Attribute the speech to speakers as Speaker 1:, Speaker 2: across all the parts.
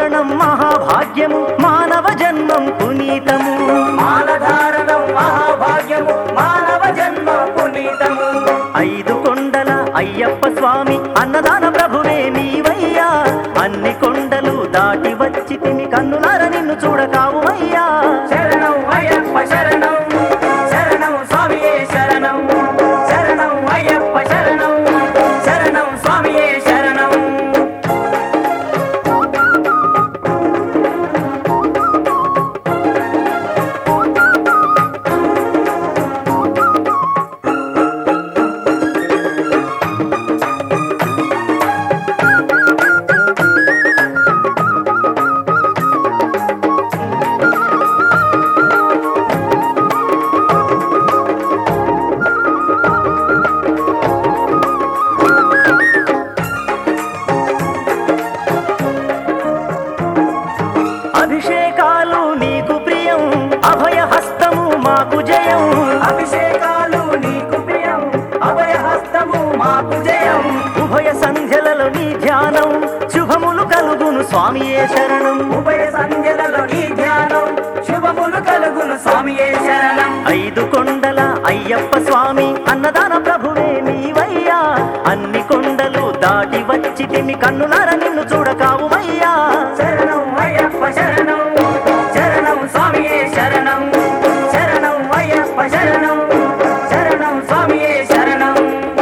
Speaker 1: మాలధారణం మహాభాగ్యము మానవ జన్మం పునీతము
Speaker 2: మాలధారణం మహాభాగ్యము మానవ జన్మ పునీతము
Speaker 1: ఐదు కొండల అయ్యప్ప స్వామి అన్నదాన ప్రభువే నీవయ్యా అన్ని కొండలు దాటి వచ్చి తిని కన్నులార నిన్ను చూడకావుమయ్యా
Speaker 2: శరణం అయ్యప్ప శరణం శరణం స్వామియే శరణం శరణం అయ్యప్ప శరణం శరణం స్వామియే శరణం
Speaker 1: అభిషేకాలు నీకు ప్రియం అభయ హస్తము మాకు జయం
Speaker 2: అభిషేకాలు నీకు ప్రియం అభయహస్తము మాకు జయం
Speaker 1: ఉభయ సంధ్యలలో నీ ధ్యానం శుభములు కలుగును స్వామియే శరణం
Speaker 2: ఉభయ సంధ్యలలో నీ ధ్యానం శుభములు కలుగును స్వామియే శరణం
Speaker 1: ఐదు కొండల అయ్యప్ప స్వామి అన్నదాన ప్రభువే నీవయ్యా అన్ని కొండలు దాటి వచ్చి తిని కన్నులార నిన్ను చూడకావుమయ్యా
Speaker 2: శరణం అయ్యప్ప శరణం శరణం స్వామియే శరణం శరణం అయ్యప్ప శరణం శరణం స్వామియే శరణం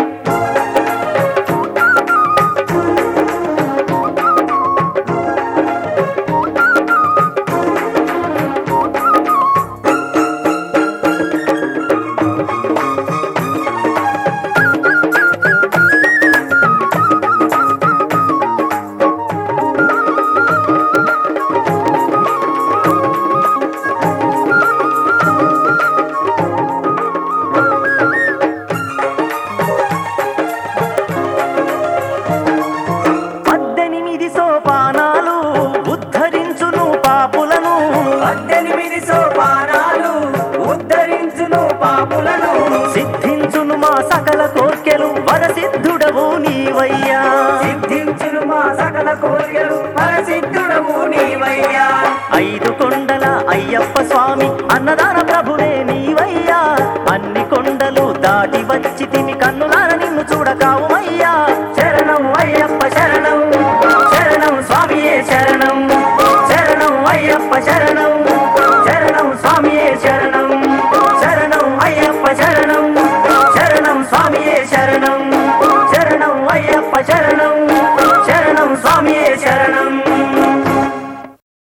Speaker 1: పద్దెనిమిది సోపానాలు ఉద్ధరించును పాపులను
Speaker 2: పద్దెనిమిది సోపానాలు ఉద్ధరించును పాపులను
Speaker 1: సిద్ధించును మా సకల కోర్కెలు వరసిద్ధుడవు నీవయ్యా
Speaker 2: సిద్ధించును మా సకల కోరికలు పరసిద్ధుడము నీవయ్యా
Speaker 1: ఐదు కొండల అయ్యప్ప స్వామి అన్నదాన ప్రభువే నీవయ్యా అన్ని కొండలు దాటి వచ్చి తిని కన్నులార నిన్ను చూడకావుమయ్యా
Speaker 2: శరణం అయ్యప్ప శరణం శరణం స్వామియే శరణం శరణం అయ్యప్ప శరణం శరణం స్వామియే శరణం శరణం అయ్యప్ప శరణం శరణం స్వామియే